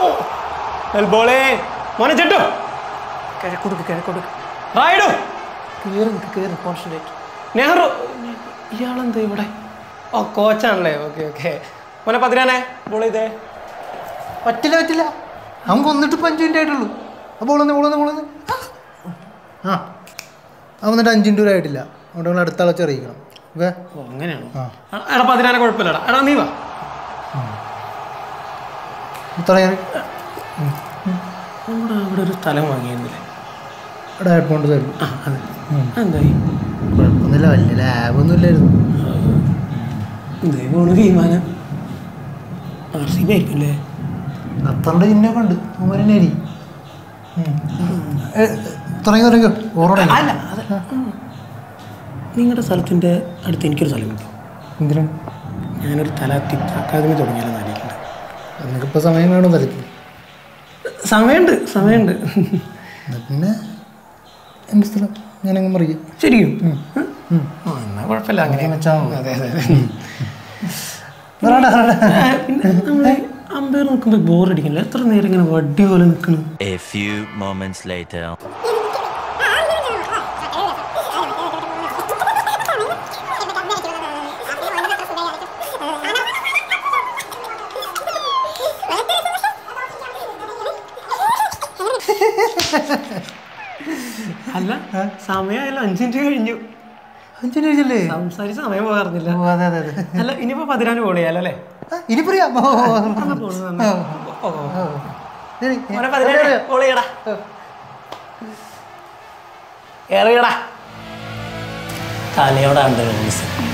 എൽബോളേ മോനെ ചെട്ടു കിഴക്കൊടുക്ക് കിഴക്കൊടുക്ക് റായിഡു കയറി നിൽക്ക് കയറി കോൺസെൻട്രേറ്റ് നെഹ്റു ഇയാളെന്താ ഇവിടെ ഓ കോച്ചാണല്ലേ ഓക്കെ ഓക്കെ മോനെ പതിനാനെ ബോൾ ചെയ്തേ പറ്റില്ല പറ്റില്ല അവൻ കൊന്നിട്ട് ഇപ്പം അഞ്ച് മിനിറ്റ് ആയിട്ടുള്ളൂ അപ്പോൾ ബോളൊന്ന് ബോളൊന്ന് ബോളൊന്ന് ആ അവൻ എന്നിട്ട് അഞ്ച് മിനിറ്റ് ആയിട്ടില്ല അവിടെ നമ്മൾ അടുത്ത ആളെ ചെറിയിക്കണം ഓക്കെ ഓ അങ്ങനെയാണോ ആ. ആ, എടാ പതിനാനെ കുഴപ്പമില്ലടാ എടാ നീ വാ തുടങ്ങി നമ്മുടെ ഇവിടെ ഒരു സ്ഥലം വാങ്ങിയിരുന്നില്ലേ ഇവിടെ ഹെഡ്ഫോൺ തരും ആ അതെ എന്തായി കുഴപ്പമൊന്നുമില്ല വലിയ ലാബൊന്നും ഇല്ലായിരുന്നു ദൈവമാണ് തീരുമാനം ആർ സി ബി ആയിരിക്കും അല്ലേ അത്തറിൻ്റെ ചിഹ്നമൊക്കെ ഉണ്ട് അവരെന്നേരി തുടങ്ങി തുടങ്ങിയോ ഓറോടെ അല്ല അത് നിങ്ങളുടെ സ്ഥലത്തിൻ്റെ അടുത്ത് എനിക്കൊരു സ്ഥലം കിട്ടും എന്തിനാണ് ഞാനൊരു തല ടിപ്സ് അക്കാദമി തുടങ്ങിയാലെന്ന് ആലോചിക്കുന്നത് നിനക്കിപ്പോൾ സമയം കാണും തലത്തിൽ സമയമുണ്ട് സമയമുണ്ട് എന്നാ പിന്നെ എൻ്റെ സ്ഥലം ഞാനങ്ങ് മറിയും ശരിക്കും ആ എന്നാ കുഴപ്പമില്ല അങ്ങനെ വെച്ചാൽ മതി. അതെ അതെ പറയണ്ട, പറയണ്ട. ആ, പിന്നെ നമ്മൾ അമ്പയർ നോക്കുമ്പോൾ ബോർ അടിക്കില്ല എത്ര നേരം ഇങ്ങനെ വടി പോലെ നിൽക്കണം A few moments later. അല്ല സമയമായല്ലോ അഞ്ചു മിനിറ്റ് കഴിഞ്ഞു അഞ്ച് മിനിറ്റ് കഴിച്ചല്ലേ സംസാരിച്ച് സമയം പോകാറില്ല ഓ അതെ അതെ അതെ അല്ല ഇനിയിപ്പോ പതിനാല് കോൾ ചെയ്യാലോ അല്ലേ ആ, ഇനി പറയാം ഓ, ഓ, ഓ. എന്നാ പോണ് നന്ദി. ഓ, ഓ. ഓ. ശരി മോനെ പതിനാല് കോൾ ചെയ്യടാ എറിയടാ തലയോടാണ്ട്